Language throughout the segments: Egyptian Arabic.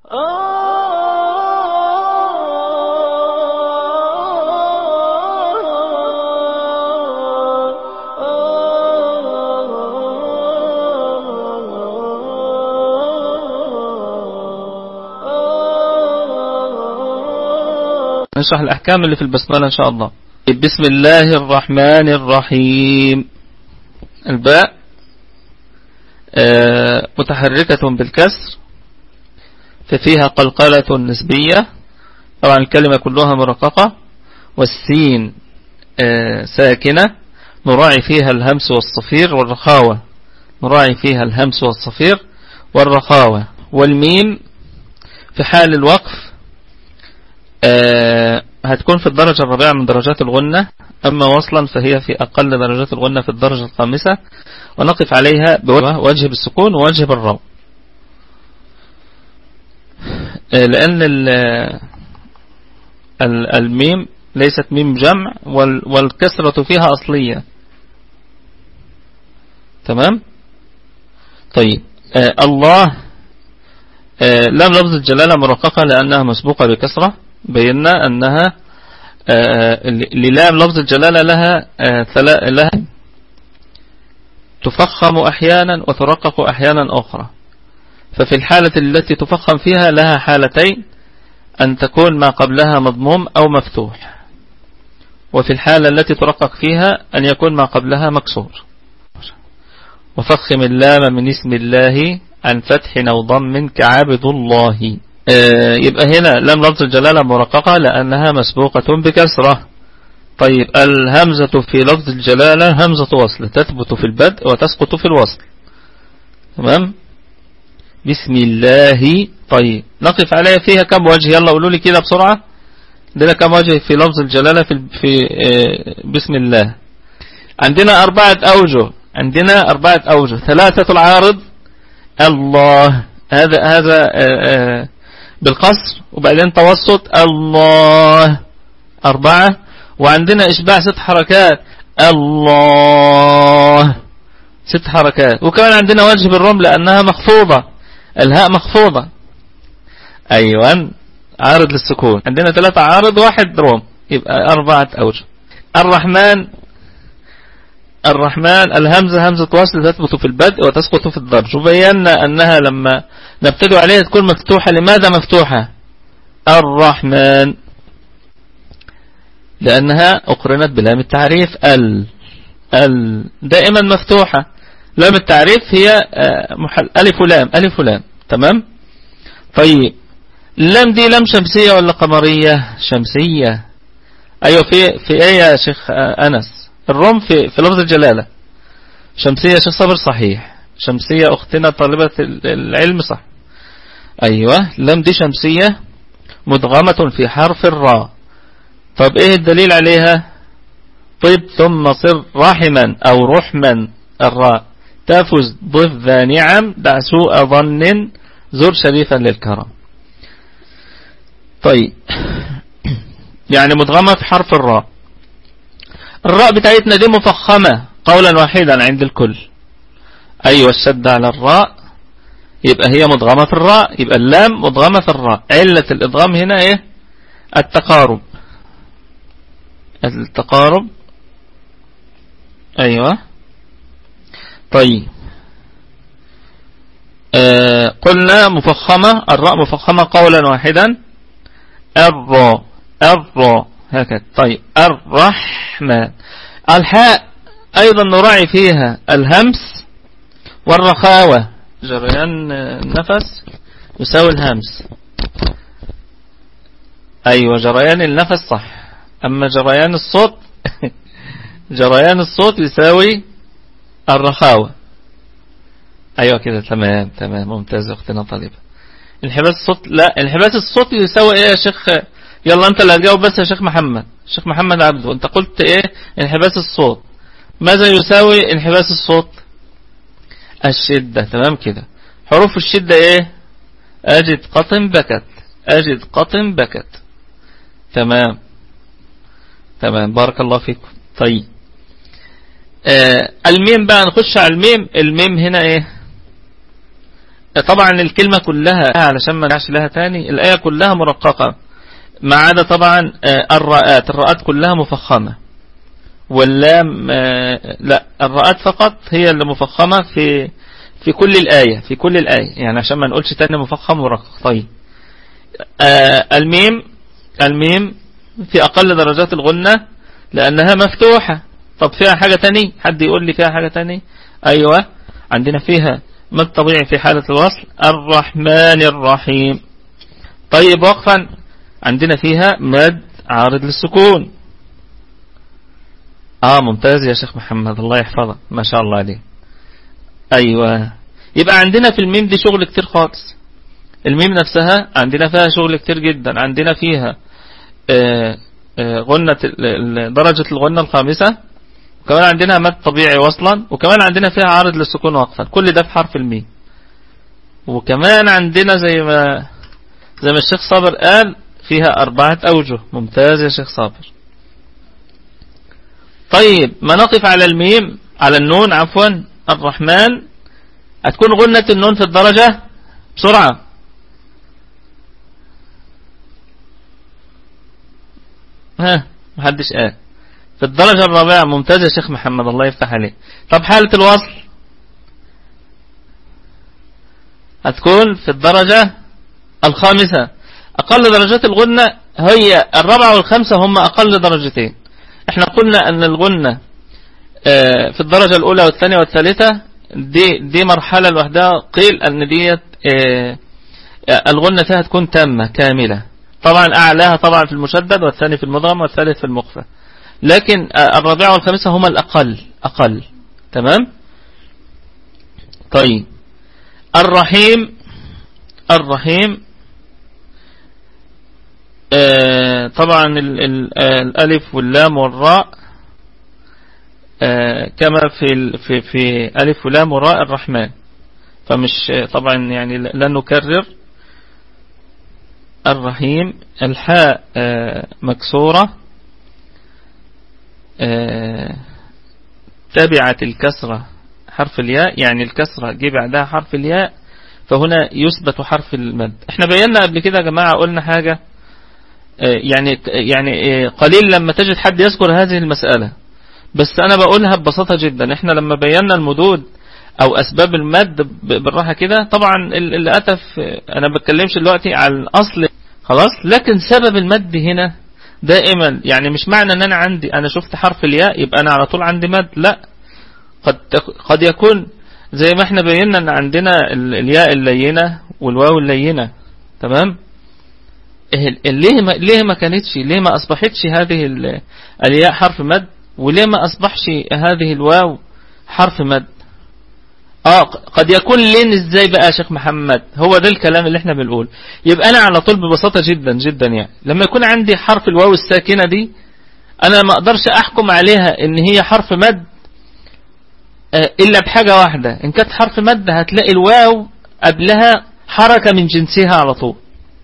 نشرح الأحكام اللي في البسملة إن شاء الله بسم الله الرحمن الرحيم الباء آه، متحركة بالكسر ففيها قلقلة نسبية طبعا الكلمة كلها مرققة والسين آه، ساكنة نراعي فيها الهمس والصفير والرخاوة نراعي فيها الهمس والصفير والرخاوة والميم في حال الوقف آه، هتكون في الدرجة الرابعة من درجات الغنة أما وصلا فهي في أقل درجات الغنة في الدرجة الخامسة ونقف عليها بوجه بالسكون ووجه بالرو آه، لأن الميم ليست ميم جمع والكسرة فيها أصلية تمام طيب آه الله آه لم لفظ الجلالة مرققة لأنها مسبوقة بكسرة بينا أنها آه للام لفظ الجلالة لها آه لها تفخم أحيانا وترقق أحيانا أخرى ففي الحالة التي تفخم فيها لها حالتين أن تكون ما قبلها مضموم أو مفتوح وفي الحالة التي ترقق فيها أن يكون ما قبلها مكسور وفخم اللام من اسم الله عن فتح أو ضم كعبد الله آه، يبقى هنا لم لفظ الجلالة مرققة لأنها مسبوقة بكسرة طيب الهمزة في لفظ الجلالة همزة وصل تثبت في البدء وتسقط في الوصل تمام بسم الله طيب نقف عليها فيها كم وجه يلا قولوا لي كده بسرعة عندنا كم وجه في لفظ الجلالة في, في آه، بسم الله عندنا أربعة أوجه عندنا أربعة أوجه ثلاثة العارض الله هذا هذا آه، بالقصر وبعدين توسط الله أربعة وعندنا إشباع ست حركات الله ست حركات وكمان عندنا وجه بالرمل لأنها مخفوضة الهاء مخفوضة أيوة عارض للسكون عندنا ثلاثة عارض واحد روم يبقى أربعة أوجه الرحمن الرحمن الهمزة همزة وصل تثبت في البدء وتسقط في الضرج وبينا أنها لما نبتدئ عليها تكون مفتوحة لماذا مفتوحة الرحمن لأنها أقرنت بلام التعريف ال ال دائما مفتوحة لام التعريف هي آه، محل ألف لام ألف لام تمام طيب اللام دي لام شمسية ولا قمرية شمسية أيوة في في ايه يا شيخ آه، أنس الروم في في لفظ الجلالة شمسية يا شيخ صبر صحيح شمسية أختنا طالبة العلم صح أيوة لام دي شمسية مدغمة في حرف الراء طب ايه الدليل عليها طب ثم صر رحما او رحما الراء تفز ضف ذا نعم دع سوء ظن زر شريفا للكرم طيب يعني مدغمة في حرف الراء الراء بتاعتنا دي مفخمة قولا واحدا عند الكل أيوة الشد على الراء يبقى هي مدغمة في الراء يبقى اللام مدغمة في الراء علة الإدغام هنا إيه التقارب التقارب أيوة طيب آه قلنا مفخمة الراء مفخمة قولا واحدا الراء الراء هكذا طيب الرحمن الحاء أيضا نراعي فيها الهمس والرخاوة جريان النفس يساوي الهمس أيوة جريان النفس صح أما جريان الصوت جريان الصوت يساوي الرخاوة أيوة كده تمام تمام ممتاز أختنا طالبة انحباس الصوت لا انحباس الصوت يساوي ايه يا شيخ يلا انت اللي هتجاوب بس يا شيخ محمد شيخ محمد عبده انت قلت ايه انحباس الصوت ماذا يساوي انحباس الصوت الشدة تمام كده حروف الشدة ايه اجد قطن بكت اجد قطن بكت تمام تمام بارك الله فيكم طيب آه الميم بقى نخش على الميم الميم هنا ايه طبعا الكلمة كلها علشان ما نعش لها تاني الآية كلها مرققة ما عدا طبعا آه، الراءات الراءات كلها مفخمة واللام آه، لا الراءات فقط هي اللي مفخمة في في كل الآية في كل الآية يعني عشان ما نقولش تاني مفخم مرقق طيب آه، الميم الميم في أقل درجات الغنة لأنها مفتوحة طب فيها حاجة تاني حد يقول لي فيها حاجة تاني أيوة عندنا فيها مد طبيعي في حالة الوصل الرحمن الرحيم طيب وقفا عندنا فيها مد عارض للسكون اه ممتاز يا شيخ محمد الله يحفظك ما شاء الله عليه ايوه يبقى عندنا في الميم دي شغل كتير خالص الميم نفسها عندنا فيها شغل كتير جدا عندنا فيها آه، آه، غنة درجة الغنة الخامسة وكمان عندنا مد طبيعي وصلا وكمان عندنا فيها عارض للسكون وقفا كل ده في حرف الميم وكمان عندنا زي ما زي ما الشيخ صابر قال فيها أربعة أوجه ممتاز يا شيخ صابر طيب ما نقف على الميم على النون عفوا الرحمن هتكون غنة النون في الدرجة بسرعة ها محدش قال في الدرجة الرابعة ممتاز يا شيخ محمد الله يفتح عليه طب حالة الوصل هتكون في الدرجة الخامسة أقل درجات الغنة هي الرابعة والخامسة هم أقل درجتين احنا قلنا أن الغنة آه، في الدرجة الأولى والثانية والثالثة دي, دي مرحلة لوحدها قيل أن ديت آه، الغنة فيها تكون تامة كاملة طبعا أعلاها طبعا في المشدد والثاني في المضغم والثالث في المخفى لكن آه، الرابعة والخامسة هما الأقل أقل تمام طيب الرحيم الرحيم آه طبعا ال ال آه الألف واللام والراء آه كما في في في ألف ولام وراء الرحمن فمش طبعا يعني لن نكرر الرحيم الحاء آه مكسورة آه، تبعت الكسرة حرف الياء يعني الكسرة جه بعدها حرف الياء فهنا يثبت حرف المد احنا بينا قبل كده يا جماعة قلنا حاجة آه، يعني يعني آه، قليل لما تجد حد يذكر هذه المسألة بس انا بقولها ببساطة جدا احنا لما بينا المدود او اسباب المد بالراحة كده طبعا اللي اتى انا بتكلمش دلوقتي على الاصل خلاص لكن سبب المد هنا دائما يعني مش معنى ان انا عندي انا شفت حرف الياء يبقى انا على طول عندي مد لا قد قد يكون زي ما احنا بينا ان عندنا الياء اللينة والواو اللينة تمام إيه ليه ما ليه ما كانتش ليه ما اصبحتش هذه الياء حرف مد وليه ما اصبحش هذه الواو حرف مد اه قد يكون لين ازاي بقى يا شيخ محمد هو ده الكلام اللي احنا بنقول يبقى انا على طول ببساطة جدا جدا يعني لما يكون عندي حرف الواو الساكنة دي انا ما اقدرش احكم عليها ان هي حرف مد آه، الا بحاجة واحدة ان كانت حرف مد هتلاقي الواو قبلها حركة من جنسها على طول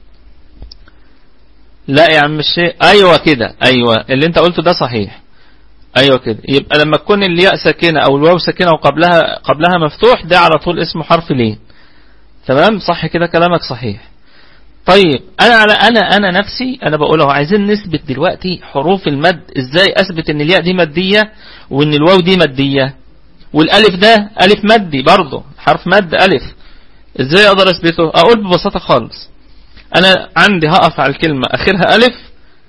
لا يا عم الشيء ايوه كده ايوه اللي انت قلته ده صحيح ايوه كده يبقى لما تكون الياء ساكنه او الواو ساكنه وقبلها قبلها مفتوح ده على طول اسمه حرف لين تمام صح كده كلامك صحيح طيب انا على انا انا نفسي انا بقول اهو عايزين نثبت دلوقتي حروف المد ازاي اثبت ان الياء دي ماديه وان الواو دي ماديه والالف ده الف مدي برضه حرف مد الف ازاي اقدر اثبته اقول ببساطه خالص انا عندي هقف على الكلمه اخرها الف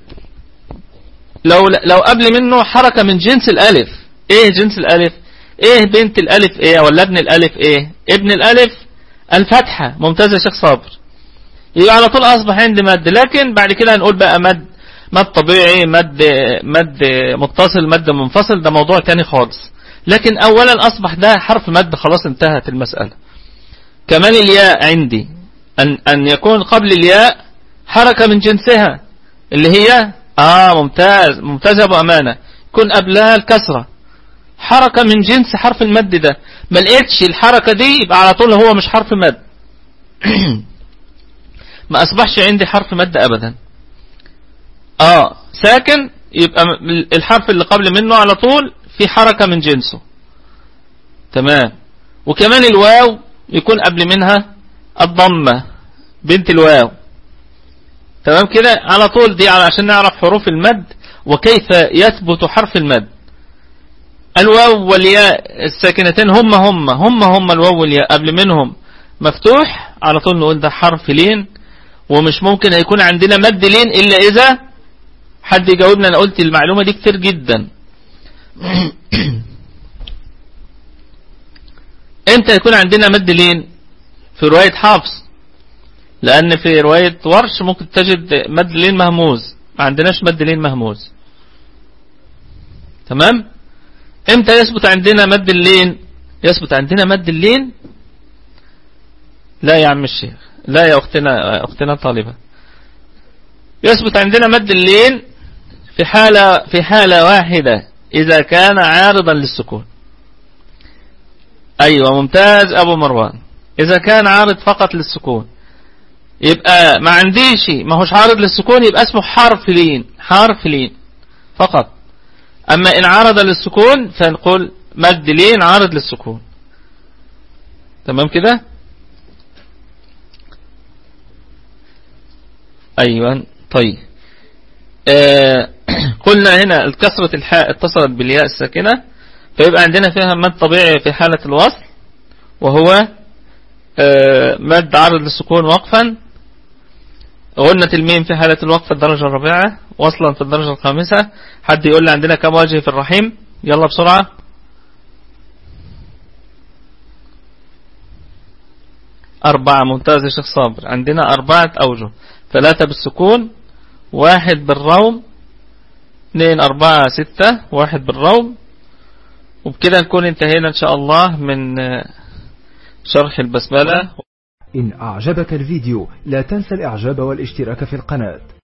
لو لو قبل منه حركة من جنس الألف إيه جنس الألف إيه بنت الألف إيه ولا ابن الألف إيه ابن الألف الفتحة ممتاز يا شيخ صابر يبقى على طول أصبح عندي مد لكن بعد كده هنقول بقى مد مد طبيعي مد مد متصل مد منفصل ده موضوع تاني خالص لكن أولا أصبح ده حرف مد خلاص انتهت المسألة كمان الياء عندي أن, أن يكون قبل الياء حركة من جنسها اللي هي آه ممتاز ممتاز يا أبو أمانة يكون قبلها الكسرة حركة من جنس حرف المد ده ما لقيتش الحركة دي يبقى على طول هو مش حرف مد ما أصبحش عندي حرف مد أبدا آه ساكن يبقى الحرف اللي قبل منه على طول في حركة من جنسه تمام وكمان الواو يكون قبل منها الضمة بنت الواو تمام كده على طول دي عشان نعرف حروف المد وكيف يثبت حرف المد الواو والياء الساكنتين هم هم هم هم الواو والياء قبل منهم مفتوح على طول نقول ده حرف لين ومش ممكن هيكون عندنا مد لين إلا إذا حد يجاوبنا أنا قلت المعلومة دي كتير جدا امتى يكون عندنا مد لين في رواية حفص لأن في رواية ورش ممكن تجد مد لين مهموز ما عندناش مد لين مهموز تمام امتى يثبت عندنا مد اللين يثبت عندنا مد اللين لا يا عم الشيخ لا يا أختنا, أختنا طالبة يثبت عندنا مد اللين في حالة, في حالة واحدة إذا كان عارضا للسكون أيوة ممتاز أبو مروان إذا كان عارض فقط للسكون يبقى ما عنديش ما هوش عارض للسكون يبقى اسمه حرف لين حرف لين فقط أما إن عارض للسكون فنقول مد لين عارض للسكون تمام كده أيوة طيب آه قلنا هنا الكسرة الحاء اتصلت بالياء الساكنة فيبقى عندنا فيها مد طبيعي في حالة الوصل وهو آه مد عرض للسكون وقفا غنة الميم في حالة الوقف الدرجة الرابعة وصلا في الدرجة الخامسة حد يقول لي عندنا كم وجه في الرحيم يلا بسرعة أربعة ممتاز يا شيخ صابر عندنا أربعة أوجه ثلاثة بالسكون واحد بالروم اثنين أربعة ستة واحد بالروم وبكده نكون انتهينا إن شاء الله من شرح البسملة إن أعجبك الفيديو لا تنسى الإعجاب والاشتراك في القناة